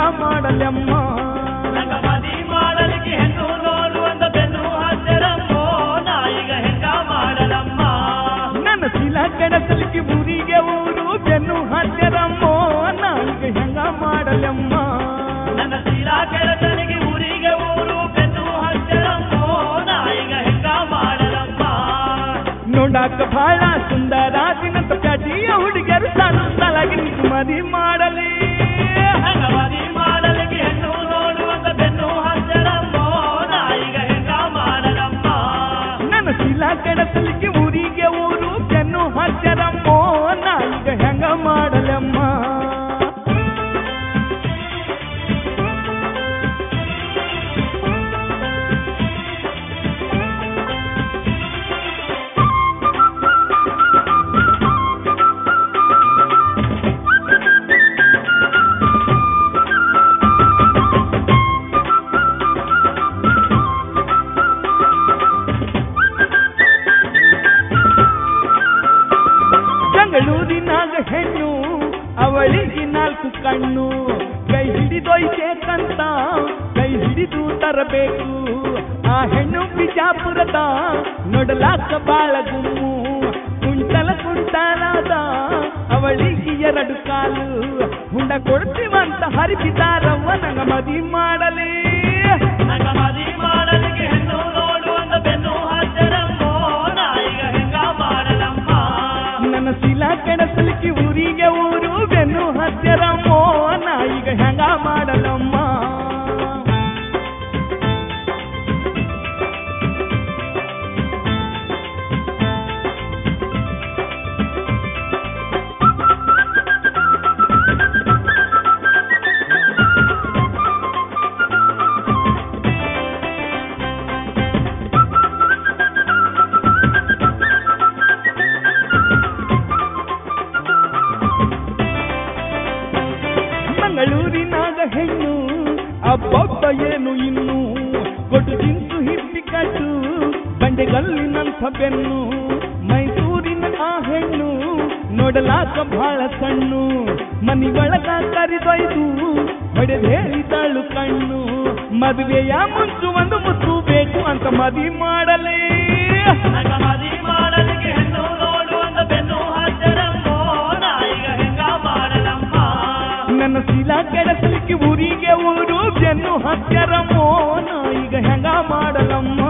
ಮಾಡಲಮ್ಮ ನಂಗ ಮದಿ ಮಾಡಲಿಕ್ಕೆ ಹೆಣ್ಣು ನೋಡುವಂತ ಬೆನ್ನು ಹಚ್ಚರಮ್ಮೋ ನಾಯಿಗ ಹೆಂಗ ಮಾಡಲಮ್ಮ ನನ್ನ ಶಿಲ ಕೆಡಸಲಿಕ್ಕೆ ಊರಿಗೆ ಊರು ಬೆನ್ನು ಹಚ್ಚರಮ್ಮೋ ನಾಯಿಗ ಹೆಂಗ ಮಾಡಲಮ್ಮ ನನ್ನ ಶೀಲಾ ಕೆಳತನಿಗೆ ಊರಿಗೆ ಊರು ಬೆನ್ನು ಹಚ್ಚರಮ್ಮೋ ನಾಯಿಗ ಹೆಂಗ ಮಾಡಲಮ್ಮ ನೋಡಾಕ ಬಹಳ ಸುಂದರ ದಿನಂತ ಪ್ಯಾಟಿಯ ಹುಡುಗಿಯರು ಸಾಲು ಸಾಲಾಗಿ ನಿಂತು ಮದಿ ಮಾಡಲಿ ನಂಗ ಮದಿ ಮಾಡಲಿಕ್ಕೆ ಹೆಣ್ಣು ನೋಡುವಂತ ಬೆನ್ನು ಹಚ್ಚರಮ್ಮೋ ನಾಯಿಗ ಹೆಂಗ ಮಾಡಲಮ್ಮ ನನ್ನ ಶಿಲ ಕೆಡಸಲಿಕ್ಕೆ ಊರಿಗೆ ಊರು ಬೆನ್ನು ಹಚ್ಚರಮ್ಮೋ ನಾಯಿಗ ಹೆಂಗ ಮಾಡಲಮ್ಮ ಬೆಂಗಳೂರಿನಾಗ ಹೆಣ್ಣು ಅವಳಿಗೆ ನಾಲ್ಕು ಕಣ್ಣು ಕೈ ಹಿಡಿದೊಯ್ಬೇಕಂತ ಕೈ ಹಿಡಿದು ತರಬೇಕು ಆ ಹೆಣ್ಣು ಬಿಜಾಪುರದ ನೋಡಲಾಕ ಬಾಳ ಗುಮ್ಮು ಕುಂಟಲ ಕುಂಟಲಾದ ಅವಳಿಗೆ ಎರಡು ಕಾಲು ಹುಂಡ ಕೊಡ್ತೀವಂತ ಹರಿಬಿದಾರವ್ವ ನಂಗ ಮದಿ ಮಾಡಲಿ ನಂಗ ಮದಿ ಮಾಡಲಿಕ್ಕೆ ಹೆಣ್ಣು ನೋಡುವಂತ ಬೆನ್ನು ಹಚ್ಚರಮ್ಮೋ ನಾಯಿಗ ಹೆಂಗ ಮಾಡಲಮ್ಮ ನನ್ನ ಶಿಲಾ ಕೆಡಸಲಿಕ್ಕೆ ಊರಿಗೆ ಊರು ಬೆನ್ನು ಹತ್ತಿರಮ್ಮೋ ನಾಯಿಗ ಹೆಂಗ ಮಾಡಲಮ್ಮ ಮಂಗಳೂರಿನಾಗ ಹೆಣ್ಣು ಅಬ್ಬಬ್ಬ ಏನು ಇನ್ನು ಕೊಟ್ಟು ತಿಂತು ಹಿಪ್ಪಿ ಕಟ್ಟು ಬಂಡೆಗಲ್ಲಿನಂಥ ಬೆನ್ನು ಮೈಸೂರಿನ ಆ ಹೆಣ್ಣು ನೋಡಲಾಕ ಬಹಳ ಸಣ್ಣು ಮನಿ ಒಳಗ ಕರಿದೊಯ್ದು ಹೊಡೆದು ಹೇಳಿದಳು ಕಣ್ಣು ಮದುವೆಯ ಮುಂಚು ಒಂದು ಮುತ್ತು ಬೇಕು ಅಂತ ಮದಿ ಮಾಡಲೇ ನಂಗ ಮದಿ ಮಾಡಲಿಕ್ಕೆ ಹೆಣ್ಣು ನೋಡುವಂತ ಬೆನ್ನು ಹಚ್ಚರಮ್ಮೋ ನಾಯಿಗ ಹೆಂಗ ಮಾಡಲಮ್ಮ ನನ್ನ ಶಿಲಾ ಕೆಡಸಲಿಕ್ಕೆ ಊರಿಗೆ ಊರು ಬೆನ್ನು ಹಚ್ಚರಮ್ಮೋ ಈಗ ಹೆಂಗ ಮಾಡಲಮ್ಮ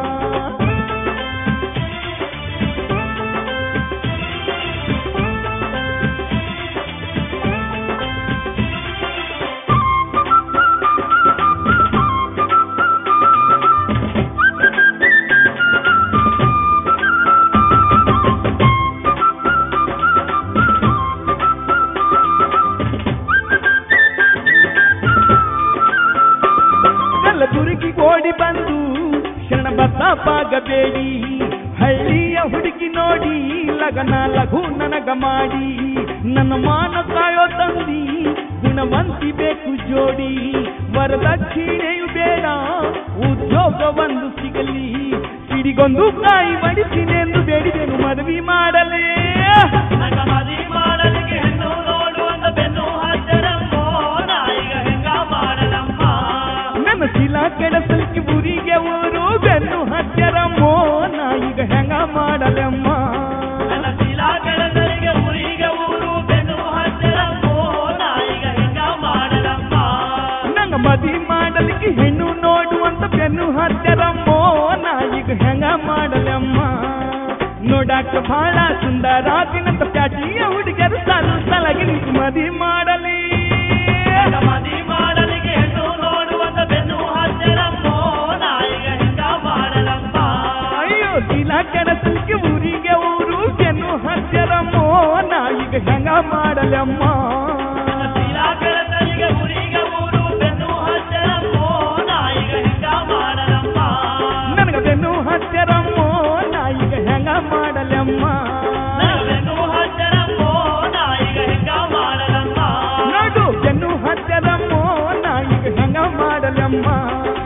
ಕಲಬುರಗಿ ಓಡಿ ಬಂದು ಶರಣ ಬದ್ದಾಪಾಗಬೇಡಿ ಹಳ್ಳಿಯ ಹುಡುಗಿ ನೋಡಿ ಲಗನ ಲಘು ನನಗ ಮಾಡಿ ನನ್ನ ಮಾನ ಕಾಯೋ ತಂದಿ ಗುಣವಂತಿ ಬೇಕು ಜೋಡಿ ವರದಕ್ಷಿಣೆಯು ಬೇಡ ಉದ್ಯೋಗ ಒಂದು ಸಿಗಲಿ ಸಿಡಿಗೊಂದು ಕಾಯಿ ಬಡಿಸಿನೆಂದು ಬೇಡಿದೆನು ಮದುವೆ ಮಾಡಲೇ ನಂಗ ಮದಿ ಮಾಡಲಿಕ್ಕೆ ಹೆಣ್ಣು ನೋಡುವಂತ ಬೆನ್ನು ಹಚ್ಚರಮ್ಮೋ ನಾಯಿಗ ಹೆಂಗ ಮಾಡಲಮ್ಮ ನನ್ನ ಶಿಲಾ ಕೆಡಸಲಿಕ್ಕೆ ಊರಿಗೆ ಊರು ಬೆನ್ನು ಹಚ್ಚರಮ್ಮೋ ನಾಯಿಗ ಹೆಂಗ ಮಾಡಲಮ್ಮ ನನ್ನ ಶೀಲಾ ಕೆಳತನಿಗೆ ಊರಿಗೆ ಊರು ಬೆನ್ನು ಹಚ್ಚರಮ್ಮೋ ನಾಯಿಗ ಹೆಂಗ ಮಾಡಲಮ್ಮ ನಂಗ ಮದಿ ಮಾಡಲಿಕ್ಕೆ ಹೆಣ್ಣು ನೋಡುವಂತ ಬೆನ್ನು ಹಚ್ಚರಮ್ಮೋ ನಾಯಿಗ ಹೆಂಗ ಮಾಡಲಮ್ಮ ನೋಡಾಕ ಬಹಳ ಸುಂದರ ದಿನಂತ ಪ್ಯಾಟಿಯ ಹುಡುಗರು ಸಾಲು ಸಾಲಾಗಿ ನಿಂತು ಮದಿ ಮಾಡಲಿ ನಂಗ ಮದಿ ಮಾಡಲಿಕ್ಕೆ ಹೆಣ್ಣು ನೋಡುವಂತ ಬೆನ್ನು ಹಚ್ಚರಮ್ಮೋ ನಾಯಿಗ ಹೆಂಗ ಮಾಡಲಮ್ಮ ಅಯ್ಯೋ ಶಿಲಾ ಕೆಡಸಲಿಕ್ಕೆ ಊರಿಗೆ ಊರು ಬೆನ್ನು ಹಚ್ಚರಮ್ಮೋ ನಾಯಿಗ ಹೆಂಗ ಮಾಡಲಮ್ಮ ನನ್ನ ಶೀಲಾ ಕೆಳತನಿಗೆ ಊರಿಗೆ ಊರು ಬೆನ್ನು ಹಚ್ಚರಮ್ಮೋ ನಾಯಿಗ ಹೆಂಗ ಮಾಡಲಮ್ಮ ನನಗ ಬೆನ್ನು ಹಚ್ಚರಮ್ಮೋ ನಾಯಿಗ ಹೆಂಗ ಮಾಡಲಮ್ಮ ನನ್ನ ಬೆನ್ನು ಹಚ್ಚರಮ್ಮೋ ನಾಯಿಗ ಹೆಂಗ ಮಾಡಲಮ್ಮ ನೋಡು ಬೆನ್ನು ಹಚ್ಚರಮ್ಮೋ ನಾಯಿಗ ಹೆಂಗ ಮಾಡಲಮ್ಮ